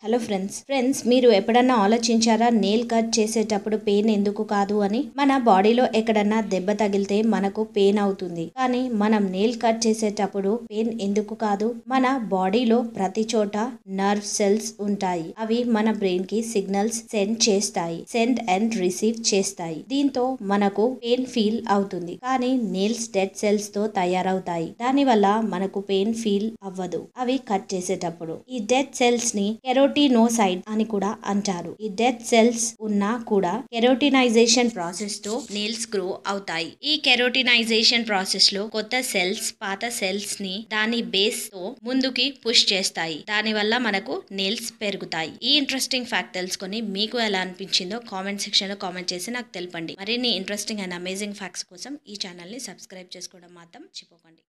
hello friends friends మీరు ఎప్పుడన్నా ఆలోచించారా నెయిల్ కట్ చేసేటప్పుడు పెయిన్ ఎందుకు కాదు అని మన బాడీలో ఎక్కడన్నా దెబ్బ తగిలితే మనకు పెయిన్ అవుతుంది కానీ మనం నెయిల్ కట్ చేసేటప్పుడు పెయిన్ ఎందుకు కాదు మన బాడీలో ప్రతి చోట నర్వ్ సెల్స్ ఉంటాయి అవి మన బ్రెయిన్ కి సిగ్నల్స్ సెండ్ చేస్తాయి సెండ్ అండ్ రిసీవ్ చేస్తాయి దీంతో మనకు పెయిన్ ఫీల్ అవుతుంది కానీ నెయిల్స్ డెడ్ సెల్స్ తో తయారవుతాయి దాని వల్ల మనకు పెయిన్ ఫీల్ అవ్వదు అవి కట్ చేసేటప్పుడు ఈ డెడ్ సెల్స్ ని కెరోటినోసైడ్ అని కూడా అంటారు ఈ డెడ్ సెల్స్ ఉన్నా కూడా కెరోటినైజేషన్ ప్రాసెస్ తో నెయిల్స్ గ్రో అవుతాయి ఈ కెరోటినైజేషన్ ప్రాసెస్ లో కొత్త సెల్స్ పాత సెల్స్ ని దాని బేస్ తో ముందుకి పుష్ చేస్తాయి దాని వల్ల మనకు నెయిల్స్ పెరుగుతాయి ఈ ఇంట్రెస్టింగ్ ఫ్యాక్ట్ తెలుసుకొని మీకు ఎలా అనిపించిందో కామెంట్ సెక్షన్ లో కామెంట్ చేసి నాకు తెలపండి మరిన్ని ఇంట్రెస్టింగ్ అండ్ అమేజింగ్ ఫ్యాక్ట్స్ కోసం ఈ ఛానల్ ని సబ్స్క్రైబ్ చేసుకోవడం మాత్రం మర్చిపోకండి